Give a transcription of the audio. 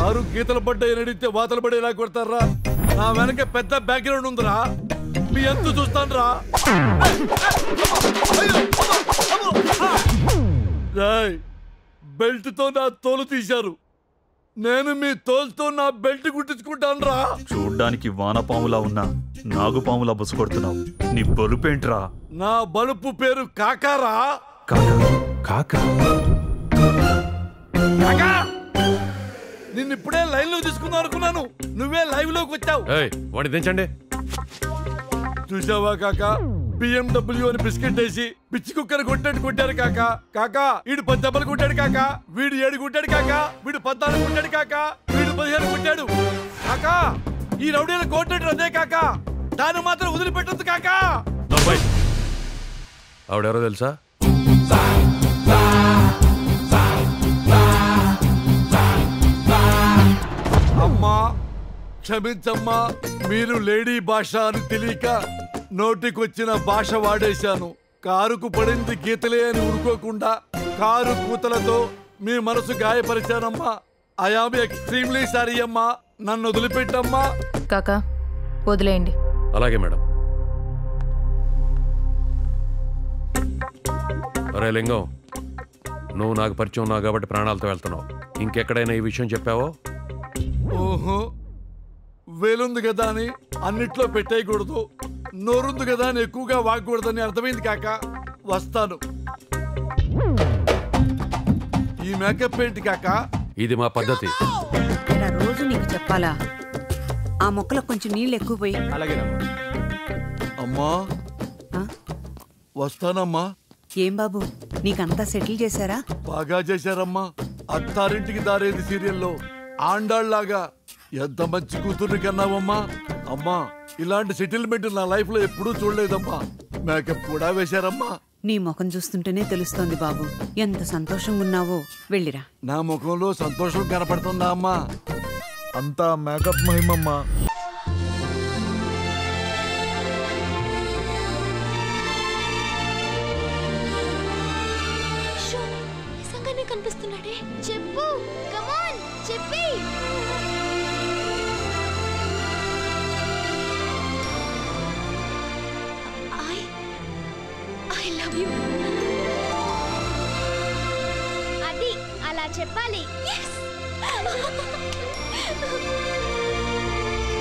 Car గీతలు పడ్డాయి నడిస్తే వాతలు పడేలా కొడతారా నా వెనక పెద్ద బ్యాక్గ్రౌండ్ ఉందిరా మీ ఎంత చూస్తాను రా రాయ్ బెల్ట్ తో నా తోలు తీశారు నేను మీ తోలుతో నా బెల్ట్ కుట్టించుకుంటాను రా చూడ్డానికి వానపాములా ఉన్నా నాగుపాములా బుసకొడుతున్నావు నీ బలుపేంట్రా నా బలుపు పేరు కాకారా కాక కాక కాకా నిన్ను ఇప్పుడే లైన్ లో తీసుకుందాం అనుకున్నాను నువ్వే లైవ్ లోకి వచ్చావు ఏయ్ వాడిని దించండి చూసావా కాక బిఎండబ్ల్యూ అని బిస్కెట్ వేసి పిచ్చి కుక్కర్ కొట్టాడు కొట్టారు కాక కాక వీడు పది దెబ్బలు కొట్టాడు కాక వీడు ఏడు కొట్టాడు కాక వీడు పద్నాలుగు కొట్టాడు కాక వీడు పదిహేను కొట్టాడు కాక ఈ రౌడీలు కొట్టాడు అదే కాక దాన్ని మాత్రం వదిలిపెట్టద్దు కాక నలభై ఆవిడెవరో తెలుసా అమ్మా క్షమించమ్మా మీరు లేడీ భాష అని తెలియక నోటికొచ్చిన భాష వాడేశాను కారుకు పడింది గీతలే అని ఊరుకోకుండా కారు కూతలతో మీ మనసు గాయపరిచానమ్మా ఐఆమ్ ఎక్స్ట్రీమ్లీ సారీ అమ్మా నన్ను వదిలిపెట్టమ్మా కాకా వదిలేయండి అలాగే మేడం అరే లింగం నువ్వు నాకు పరిచయం ఉన్నావు కాబట్టి ప్రాణాలతో వెళ్తున్నావు ఇంకెక్కడైనా ఈ విషయం చెప్పావో ఓహో వేలుంది కదా అని అన్నిట్లో పెట్టేయకూడదు నోరుంది కదా అని ఎక్కువగా వాగకూడదని అర్థమైంది కాక వస్తాను ఈ మేకప్ ఏంటి కాక ఇది మా పద్ధతి ఇలా రోజు నీకు చెప్పాలా ఆ మొక్కలకు కొంచెం నీళ్ళు ఎక్కువ పోయి అమ్మా ఆ? వస్తానమ్మా ఏం బాబు నీకంతా సెటిల్ చేశారా బాగా చేశారమ్మా అత్తారింటికి దారేది సీరియల్లో ఆండాళ్లాగా ఎంత మంచి కూతుర్ని కన్నావమ్మా అమ్మా ఇలాంటి సెటిల్మెంట్ నా లైఫ్ లో ఎప్పుడూ చూడలేదమ్మా మేకప్ కూడా వేశారమ్మా నీ ముఖం చూస్తుంటేనే తెలుస్తోంది బాబు ఎంత సంతోషంగా ఉన్నావో వెళ్ళిరా నా ముఖంలో సంతోషం కనపడుతుందా అమ్మా అంతా మేకప్ మహిమమ్మా షో, నిజంగానే కనిపిస్తున్నాడే చెప్పు కమాన్ చెప్పి ఐ ఐ లవ్ యు అది అలా చెప్పాలి yes